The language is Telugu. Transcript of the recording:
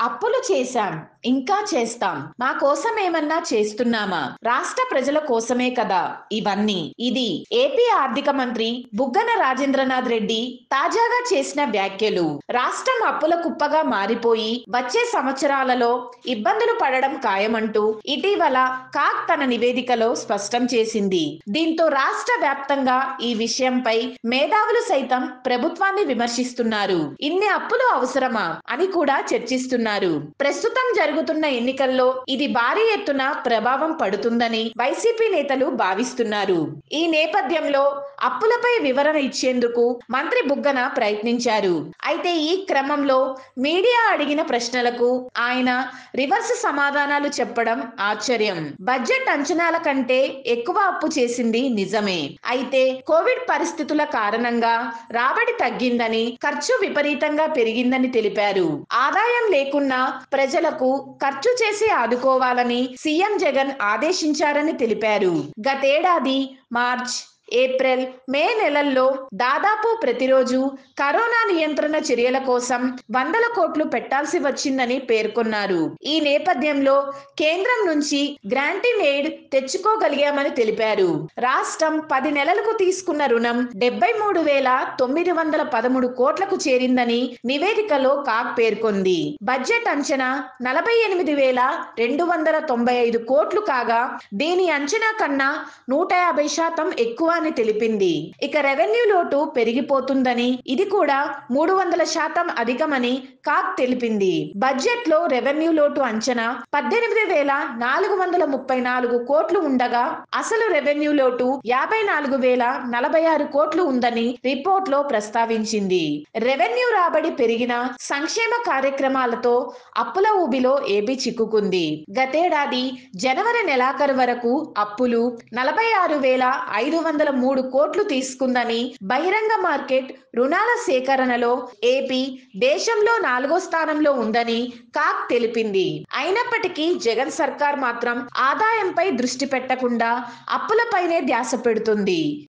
అప్పులు చేశాం ఇంకా చేస్తాం మా కోసం ఏమన్నా చేస్తున్నామా రాష్ట్ర ప్రజల కోసమే కదా ఇవన్నీ ఇది ఏపీ ఆర్థిక మంత్రి బుగ్గన రాజేంద్రనాథ్ రెడ్డి తాజాగా చేసిన వ్యాఖ్యలు రాష్ట్రం అప్పుల కుప్పగా మారిపోయి వచ్చే సంవత్సరాలలో ఇబ్బందులు పడడం ఖాయమంటూ ఇటీవల కాక్ తన నివేదికలో స్పష్టం చేసింది దీంతో రాష్ట్ర వ్యాప్తంగా ఈ విషయంపై మేధావులు సైతం ప్రభుత్వాన్ని విమర్శిస్తున్నారు ఇన్ని అప్పులు అవసరమా అని కూడా చర్చిస్తున్నారు ప్రస్తుతం జరుగుతున్న ఎన్నికల్లో ఇది భారీ ఎత్తున ప్రభావం పడుతుందని వైసీపీ నేతలు భావిస్తున్నారు ఈ నేపథ్యంలో అప్పులపై వివరణ ఇచ్చేందుకు మంత్రి బుగ్గన ప్రయత్నించారు అయితే ఈ క్రమంలో మీడియా అడిగిన ప్రశ్నలకు ఆయన రివర్స్ సమాధానాలు చెప్పడం ఆశ్చర్యం బడ్జెట్ అంచనాల కంటే ఎక్కువ అప్పు చేసింది నిజమే అయితే కోవిడ్ పరిస్థితుల కారణంగా రాబడి తగ్గిందని ఖర్చు విపరీతంగా పెరిగిందని తెలిపారు ఆదాయం లేకున్నా ప్రజలకు ఖర్చు చేసి ఆదుకోవాలని సీఎం జగన్ ఆదేశించారని తెలిపారు గతేడాది మార్చ్ ఏప్రిల్ మే నెలల్లో దాదాపు ప్రతిరోజు కరోనా నియంత్రణ చర్యల కోసం వందల కోట్లు పెట్టాల్సి వచ్చిందని పేర్కొన్నారు ఈ నేపథ్యంలో కేంద్రం నుంచి గ్రాంటిన్ ఎయిడ్ తెచ్చుకోగలిగామని తెలిపారు రాష్ట్రం పది నెలలకు తీసుకున్న రుణం డెబ్బై మూడు వేల తొమ్మిది వందల పదమూడు కోట్లకు చేరిందని నివేదికలో కాక్ పేర్కొంది బడ్జెట్ అంచనా నలభై ఎనిమిది వేల రెండు వందల తొంభై ఐదు కోట్లు కాగా దీని అంచనా కన్నా నూట యాభై శాతం ఎక్కువ అని తెలిపింది ఇక రెవెన్యూ లోటు పెరిగిపోతుందని ఇది కూడా మూడు వందల శాతం అధికమని కాక్ తెలిపింది బడ్జెట్ లో రెవెన్యూ లోటు అంచనా పద్దెనిమిది వేల నాలుగు వందల ముప్పై నాలుగు కోట్లు ఉండగా అసలు రెవెన్యూ లోటు యాభై నాలుగు వేల నలభై ఆరు కోట్లు ఉందని రిపోర్ట్ లో ప్రస్తావించింది రెవెన్యూ రాబడి పెరిగిన సంక్షేమ కార్యక్రమాలతో అప్పుల ఊబిలో ఏపీ చిక్కుకుంది గతేడాది జనవరి నెలాఖరు వరకు అప్పులు నలభై ఆరు వేల ఐదు వందల మూడు కోట్లు తీసుకుందని బహిరంగ మార్కెట్ రుణాల సేకరణలో ఏపీ దేశంలో నాలుగో స్థానంలో ఉందని కాక్ తెలిపింది అయినప్పటికీ జగన్ సర్కార్ మాత్రం ఆదాయంపై దృష్టి పెట్టకుండా అప్పులపైనే ధ్యాస పెడుతుంది